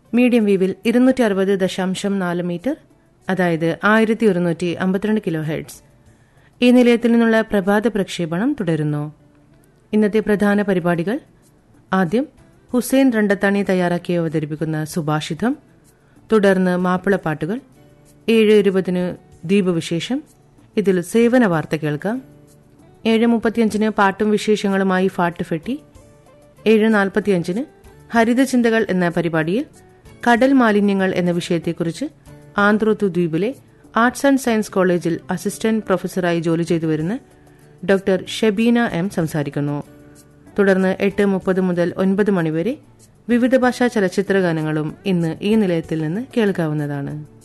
medium വേവിൽ ഇരുന്നൂറ്റി അറുപത് ദശാംശം നാല് മീറ്റർ അതായത് ആയിരത്തി ഒരുന്നൂറ്റി അമ്പത്തിരണ്ട് കിലോ ഹെഡ്സ് ഈ നിലയത്തിൽ നിന്നുള്ള പ്രഭാത പ്രക്ഷേപണം തുടരുന്നു ഇന്നത്തെ പ്രധാന പരിപാടികൾ ആദ്യം ഹുസൈൻ രണ്ടത്താണി തയ്യാറാക്കി അവതരിപ്പിക്കുന്ന സുഭാഷിതം തുടർന്ന് മാപ്പിളപ്പാട്ടുകൾ ഏഴ് ഇരുപതിന് ദ്വീപവിശേഷം ഇതിൽ സേവന വാർത്ത കേൾക്കാം ഏഴ് മുപ്പത്തിയഞ്ചിന് പാട്ടും വിശേഷങ്ങളുമായി ഫാട്ട് ഫെട്ടി ഏഴ് നാൽപ്പത്തിയഞ്ചിന് ഹരിതചിന്തകൾ എന്ന പരിപാടിയിൽ കടൽ മാലിന്യങ്ങൾ എന്ന വിഷയത്തെക്കുറിച്ച് ആന്ത്രോത്തു ദ്വീപിലെ ആർട്സ് ആൻഡ് സയൻസ് കോളേജിൽ അസിസ്റ്റന്റ് പ്രൊഫസറായി ജോലി ചെയ്തു വരുന്ന ഡോക്ടർ ഷബീന എം സംസാരിക്കുന്നു തുടർന്ന് എട്ട് മുപ്പത് മുതൽ ഒൻപത് മണിവരെ വിവിധ ഭാഷാ ചലച്ചിത്ര ഗാനങ്ങളും ഇന്ന് ഈ നിലയത്തിൽ നിന്ന് കേൾക്കാവുന്നതാണ്